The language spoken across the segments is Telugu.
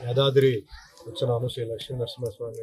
యాదాద్రి వచ్చినాను శ్రీ లక్ష్మీ నరసింహస్వామి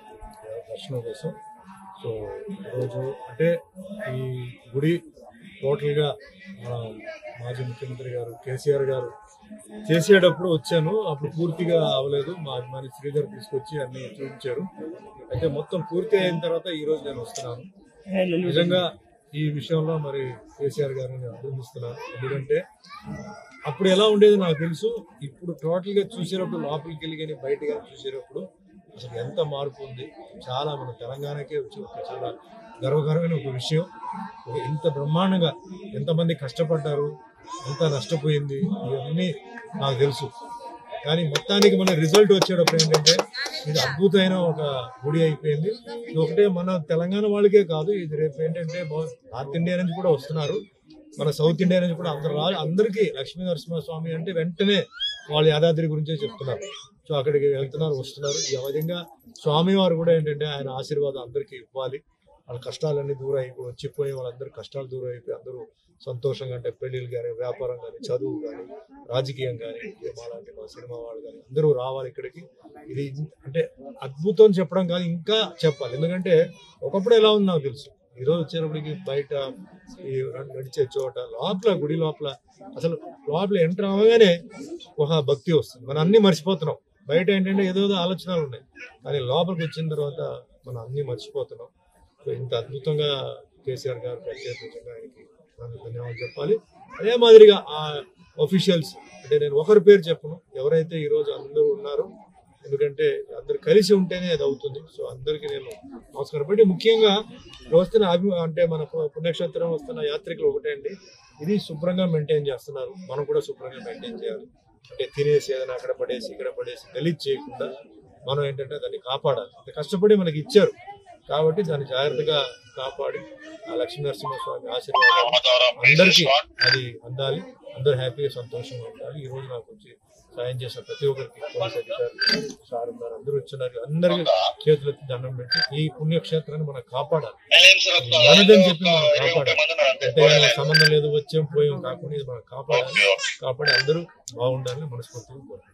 దర్శనం కోసం సో ఈరోజు అంటే ఈ గుడి టోటల్గా మన మాజీ ముఖ్యమంత్రి గారు కేసీఆర్ గారు చేసేటప్పుడు వచ్చాను అప్పుడు పూర్తిగా అవ్వలేదు మా అభిమాని శ్రీధర్ తీసుకొచ్చి అన్ని చూపించారు అయితే మొత్తం పూర్తి అయిన తర్వాత ఈ రోజు నేను వస్తున్నాను నిజంగా ఈ విషయంలో మరి కేసీఆర్ గారిని అభినందిస్తున్నాను ఎందుకంటే అప్పుడు ఎలా ఉండేది నాకు తెలుసు ఇప్పుడు టోటల్ గా చూసేటప్పుడు లోపలికి వెళ్ళి కానీ బయట కానీ చూసేటప్పుడు అసలు ఎంత మార్పు ఉంది చాలా మన తెలంగాణకే వచ్చి ఒక చాలా గర్వకరమైన ఒక విషయం ఒక ఇంత బ్రహ్మాండంగా ఎంతమంది కష్టపడ్డారు ఎంత నష్టపోయింది ఇవన్నీ నాకు తెలుసు కానీ మొత్తానికి మన రిజల్ట్ వచ్చేటప్పుడు ఏంటంటే ఇది అద్భుతమైన ఒక గుడి అయిపోయింది ఇది ఒకటే మన తెలంగాణ వాళ్ళకే కాదు ఇది రేపు ఏంటంటే బహు- నార్త్ ఇండియా నుంచి కూడా వస్తున్నారు మన సౌత్ ఇండియా నుంచి కూడా అందరు రా- అందరికీ లక్ష్మీ నరసింహస్వామి అంటే వెంటనే వాళ్ళు యాదాద్రి గురించే చెప్తున్నారు సో అక్కడికి వెళ్తున్నారు వస్తున్నారు ఈ విధంగా స్వామివారు కూడా ఏంటంటే ఆయన ఆశీర్వాదం అందరికీ ఇవ్వాలి వాళ్ళ కష్టాలన్నీ దూరం అయిపోయి వచ్చిపోయి వాళ్ళందరూ కష్టాలు దూరం అయిపోయి అందరూ సంతోషంగా అంటే పెళ్లిళ్ళు కానీ వ్యాపారం కానీ చదువు కానీ రాజకీయం కానీ మాలాంటి మా సినిమా వాళ్ళు కానీ అందరూ రావాలి ఇక్కడికి ఇది ఇన్- అంటే అద్భుతం అని చెప్పడం కాదు ఇంకా చెప్పాలి ఎందుకంటే ఒకప్పుడు ఎలా ఉంది నాకు తెలుసు ఈ రోజు వచ్చేటప్పటికి బయట ఈ నడిచే చోట లోపల గుడి లోపల అసలు లోపల ఎంటర్ అవ్వగానే ఒక భక్తి వస్తుంది మనం అన్ని మర్చిపోతున్నాం బయట ఏంటంటే ఏదో ఏదో ఆలోచనలు ఉన్నాయి కానీ లోపలికి వచ్చిన తర్వాత మనం అన్ని మర్చిపోతున్నాం సో ఇంత అద్భుతంగా కేసీఆర్ గారు ప్రత్యేక నిజంగా ఆయనకి మనం ధన్యవాదాలు చెప్పాలి అదే మాదిరిగా ఆ ఒఫీషియల్స్ అంటే నేను ఒకరి పేరు చెప్పను ఎవరైతే ఈ రోజు అందరూ ఉన్నారో ఎందుకంటే అందరు కలిసి ఉంటేనే అది అవుతుంది సో అందరికీ నేను నమస్కారం బట్టి ముఖ్యంగా ఇక్కడ వస్తున్న అభి అంటే మన పు- పుణ్యక్షేత్రం వస్తున్న యాత్రికులు ఒకటే అండి ఇది శుభ్రంగా మెయింటైన్ చేస్తున్నారు మనం కూడా శుభ్రంగా మెయింటైన్ చేయాలి అంటే తినేసి ఏదైనా అక్కడ పడేసి ఇక్కడ పడేసి గలీజ్ చేయకుండా మనం ఏంటంటే దాన్ని కాపాడాలి అంత కష్టపడి మనకి ఇచ్చారు కాబట్టి దాన్ని జాగ్రత్తగా కాపాడి ఆ లక్ష్మీ నరసింహస్వామి ఆశీర్వాదం అందరికీ అది అందాలి అందరూ హ్యాపీగా సంతోషంగా ఉండాలి ఈ రోజు నాకు వచ్చి సాయం చేసిన ప్రతి ఒక్కరికి పోలీస్ అధికారులు సార్ ఉన్నారు అందరూ వచ్చినారు అందరికీ చేతులెత్తి దండం పెట్టి ఈ పుణ్యక్షేత్రాన్ని మనం కాపాడాలి ఇది మనదని చెప్పి మనం కాపాడాలి అంటే మనకు సంబంధం లేదు వచ్చాం పోయాం కాకుండా ఇది మనం కాపాడాలి కాపాడి అందరూ బాగుండాలని మనస్ఫూర్తిగా కోరుకుంటున్నాను